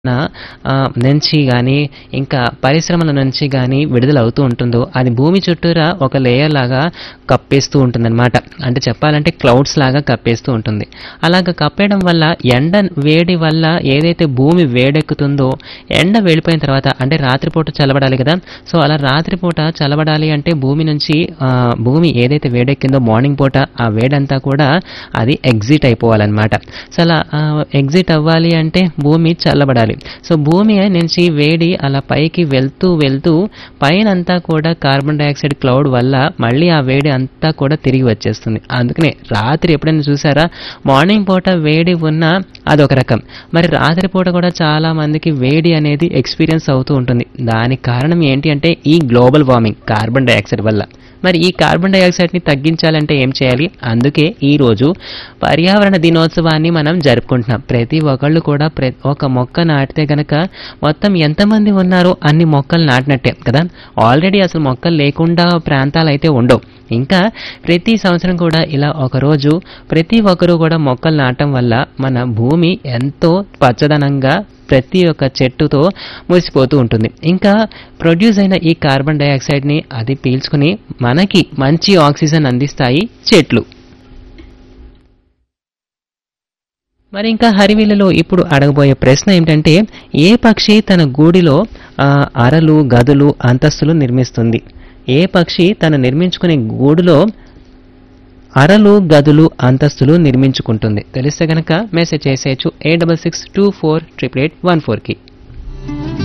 నా ఆ, నుంచి గానీ, ఇంకా పరిశ్రమల నుంచి గానీ విడుదలవుతూ ఉంటుందో, అది భూమి చుట్టూరా ఒక లేయర్ లాగా కప్పేస్తూ ఉంటుందన్నమాట. అంటే చెప్పాలంటే క్లౌడ్స్ లాగా కప్పేస్తూ ఉంటుంది. అలాగ కప్పేయడం వల్ల ఎండ వేడి వల్ల ఏదైతే భూమి వేడెక్కుతుందో, ఎండ వెళ్ళిపోయిన తర్వాత అంటే రాత్రిపూట చల్లబడాలి కదా! సో, అలా రాత్రిపూట చల్లబడాలి అంటే భూమి నుంచి ఆహ్, భూమి ఏదైతే వేడెక్కిందో మార్నింగ్ పూట ఆ వేడంతా కూడా అది ఎగ్జిట్ అయిపోవాలన్నమాట. సో, అలా ఆహ్, ఎగ్జిట్ అవ్వాలి అంటే భూమి చల్లబడాలి. సో, భూమి నుంచి వేడి అలా పైకి వెళ్తూ వెళ్తూ పైనంతా కూడా కార్బన్ డయాక్సైడ్ క్లౌడ్ వల్ల మళ్ళీ ఆ వేడి అంతా కూడా తిరిగి వచ్చేస్తుంది. అందుకనే రాత్రి ఎప్పుడైనా చూసారా? మార్నింగ్ పూట వేడి ఉన్నా అదొక రకం. మరి రాత్రి పూట కూడా చాలా మందికి వేడి అనేది ఎక్స్‌పీరియన్స్ అవుతూ ఉంటుంది. దానికి కారణం ఏంటి అంటే ఈ గ్లోబల్ వార్మింగ్ కార్బన్ డయాక్సైడ్ వల్ల. మరి ఈ కార్బన్ డయాక్సైడ్‌ని తగ్గించాలంటే ఏం చేయాలి? అందుకే ఈరోజు పర్యావరణ దినోత్సవాన్ని మనం జరుపుకుంటున్నాం. ప్రతి ఒక్కళ్ళు కూడా ప్ర ఒక మొక్క నాటితే గనక మొత్తం ఎంతమంది ఉన్నారో అన్ని మొక్కలు నాటినట్టే కదా! ఆల్రెడీ అసలు మొక్కలు లేకుండా ప్రాంతాలైతే ఉండవు. ఇంకా ప్రతి సంవత్సరం కూడా ఇలా ఒకరోజు ప్రతి ఒక్కరు కూడా మొక్కలు నాటడం వల్ల మన భూమి ఎంతో పచ్చదనంగా ప్రతి ఒక్క చెట్టుతో మురిసిపోతూ ఉంటుంది. ఇంకా ప్రొడ్యూస్ అయిన ఈ కార్బన్ డయాక్సైడ్‌ని అది పీల్చుకుని మనకి మంచి ఆక్సిజన్ అందిస్తాయి చెట్లు. మరి ఇంకా హరివిల్లులో ఇప్పుడు అడగబోయే ప్రశ్న ఏమిటంటే ఏ పక్షి తన గూడిలో ఆహ్, అరలు, గదులు, అంతస్తులు నిర్మిస్తుంది? ఏ పక్షి తను నిర్మించుకునే గూడులో అరలు, గదులు, అంతస్తులు నిర్మించుకుంటుంది? తెలిస్తే గనక మెసేజ్ చేసేయచ్చు 8662488814కి.